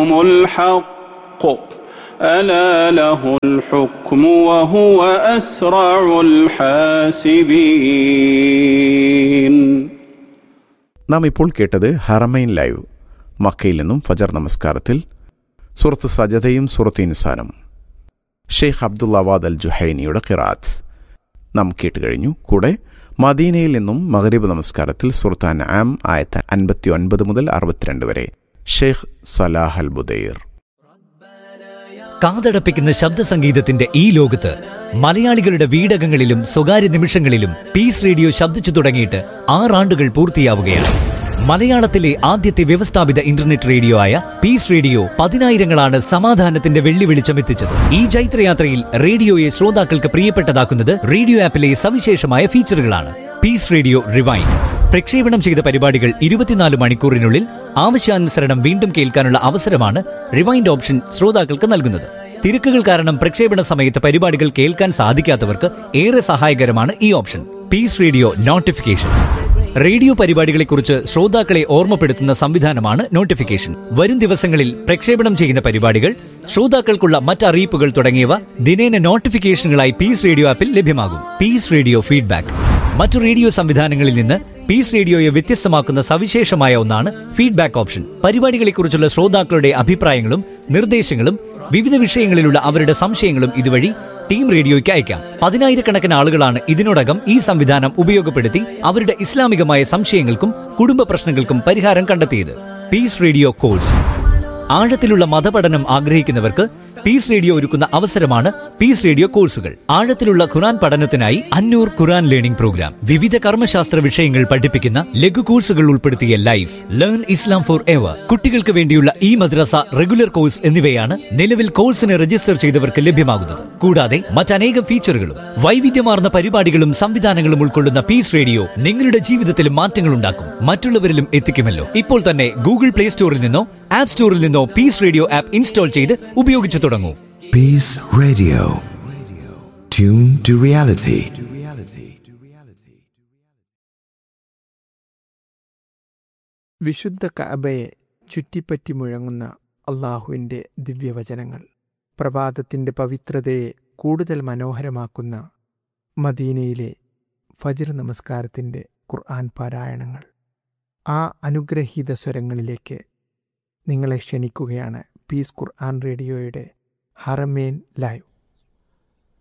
وعدهم الحق ألا له الحكم وهو أسرع الحاسبين നാം ഇപ്പോൾ കേട്ടത് ഹറമൈൻ ലൈവ് മക്കയിൽ നിന്നും ഫജർ നമസ്കാരത്തിൽ സുറത്ത് സജതയും സുറത്ത് ഇൻസാനും ഷെയ്ഖ് അബ്ദുള്ളവാദ് അൽ ജുഹൈനിയുടെ ഖിറാത്ത് നാം കേട്ടുകഴിഞ്ഞു കൂടെ മദീനയിൽ നിന്നും മഗരിബ് നമസ്കാരത്തിൽ സുൽത്താൻ ആം ആയത്ത് അൻപത്തി ഒൻപത് മുതൽ അറുപത്തിരണ്ട് വരെ ഷെയ്ഖ് സലാഹ് അൽ ബുദൈർ കാതടപ്പിക്കുന്ന ശബ്ദ സംഗീതത്തിന്റെ ഈ ലോകത്ത് മലയാളികളുടെ വീടകങ്ങളിലും സ്വകാര്യ നിമിഷങ്ങളിലും പീസ് റേഡിയോ ശബ്ദിച്ചു തുടങ്ങിയിട്ട് ആറാണ്ടുകൾ പൂർത്തിയാവുകയാണ് മലയാളത്തിലെ ആദ്യത്തെ വ്യവസ്ഥാപിത ഇന്റർനെറ്റ് റേഡിയോ ആയ പീസ് റേഡിയോ പതിനായിരങ്ങളാണ് സമാധാനത്തിന്റെ വെള്ളി വെളിച്ചമെത്തിച്ചത് ഈ ജൈത്രയാത്രയിൽ റേഡിയോയെ ശ്രോതാക്കൾക്ക് പ്രിയപ്പെട്ടതാക്കുന്നത് റേഡിയോ ആപ്പിലെ സവിശേഷമായ ഫീച്ചറുകളാണ് പീസ് റേഡിയോ റിവൈൻ പ്രക്ഷേപണം ചെയ്ത പരിപാടികൾ ഇരുപത്തിനാല് മണിക്കൂറിനുള്ളിൽ ആവശ്യാനുസരണം വീണ്ടും കേൾക്കാനുള്ള അവസരമാണ് റിവൈൻഡ് ഓപ്ഷൻ ശ്രോതാക്കൾക്ക് നൽകുന്നത് തിരക്കുകൾ കാരണം പ്രക്ഷേപണ സമയത്ത് പരിപാടികൾ കേൾക്കാൻ സാധിക്കാത്തവർക്ക് ഏറെ സഹായകരമാണ് ഈ option peace radio notification radio പരിപാടികളെക്കുറിച്ച് ശ്രോതാക്കളെ ഓർമ്മപ്പെടുത്തുന്ന സംവിധാനമാണ് നോട്ടിഫിക്കേഷൻ വരും ദിവസങ്ങളിൽ പ്രക്ഷേപണം ചെയ്യുന്ന പരിപാടികൾ ശ്രോതാക്കൾക്കുള്ള മറ്ററിയിപ്പുകൾ തുടങ്ങിയവ ദിനേന നോട്ടിഫിക്കേഷനുകളായി പീസ് റേഡിയോ ആപ്പിൽ ലഭ്യമാകും പീസ് റേഡിയോ ഫീഡ്ബാക്ക് മറ്റു റേഡിയോ സംവിധാനങ്ങളിൽ നിന്ന് പീസ് റേഡിയോയെ വ്യത്യസ്തമാക്കുന്ന സവിശേഷമായ ഒന്നാണ് ഫീഡ്ബാക്ക് ഓപ്ഷൻ പരിപാടികളെക്കുറിച്ചുള്ള ശ്രോതാക്കളുടെ അഭിപ്രായങ്ങളും നിർദ്ദേശങ്ങളും വിവിധ വിഷയങ്ങളിലുള്ള അവരുടെ സംശയങ്ങളും ഇതുവഴി ടീം റേഡിയോയ്ക്ക് അയക്കാം പതിനായിരക്കണക്കിന് ആളുകളാണ് ഇതിനോടകം ഈ സംവിധാനം ഉപയോഗപ്പെടുത്തി അവരുടെ ഇസ്ലാമികമായ സംശയങ്ങൾക്കും കുടുംബ പ്രശ്നങ്ങൾക്കും പരിഹാരം കണ്ടെത്തിയത് പീസ് റേഡിയോ കോഴ്സ് ആഴത്തിലുള്ള മതപഠനം ആഗ്രഹിക്കുന്നവർക്ക് പീസ് റേഡിയോ ഒരുക്കുന്ന അവസരമാണ് പീസ് റേഡിയോ കോഴ്സുകൾ ആഴത്തിലുള്ള ഖുറാൻ പഠനത്തിനായി അന്നൂർ ഖുറാൻ ലേണിംഗ് പ്രോഗ്രാം വിവിധ കർമ്മശാസ്ത്ര വിഷയങ്ങൾ പഠിപ്പിക്കുന്ന ലഘു കോഴ്സുകൾ ഉൾപ്പെടുത്തിയ life learn Islam forever കുട്ടികൾക്ക് വേണ്ടിയുള്ള ഈ മദ്രസ റെഗുലർ കോഴ്സ് എന്നിവയാണ് നിലവിൽ കോഴ്സിന് രജിസ്റ്റർ ചെയ്തവർക്ക് ലഭ്യമാകുന്നത് കൂടാതെ മറ്റനേകം ഫീച്ചറുകളും വൈവിധ്യമാർന്ന പരിപാടികളും സംവിധാനങ്ങളും ഉൾക്കൊള്ളുന്ന പീസ് റേഡിയോ നിങ്ങളുടെ ജീവിതത്തിൽ മാറ്റങ്ങൾ ഉണ്ടാക്കും മറ്റുള്ളവരിലും എത്തിക്കുമല്ലോ ഇപ്പോൾ തന്നെ ഗൂഗിൾ പ്ലേ സ്റ്റോറിൽ നിന്നോ ആപ്പ് സ്റ്റോറിൽ നിന്നോ പീസ് റേഡിയോ ആപ്പ് ഇൻസ്റ്റാൾ ചെയ്ത് ഉപയോഗിച്ചു തുടങ്ങൂ Peace Radio. Tune to reality. വിശുദ്ധ കഅബയെ ചുറ്റിപ്പറ്റി മുഴങ്ങുന്ന അള്ളാഹുവിൻ്റെ ദിവ്യവചനങ്ങൾ പ്രഭാതത്തിൻ്റെ പവിത്രതയെ കൂടുതൽ മനോഹരമാക്കുന്ന മദീനയിലെ ഫജ്ർ നമസ്കാരത്തിൻ്റെ ഖുർആൻ പാരായണങ്ങൾ ആ അനുഗ്രഹീത സ്വരങ്ങളിലേക്ക് നിങ്ങളെ ക്ഷണിക്കുകയാണ് പീസ് ഖുർആൻ റേഡിയോയുടെ ഹറമേൻ ലൈവ്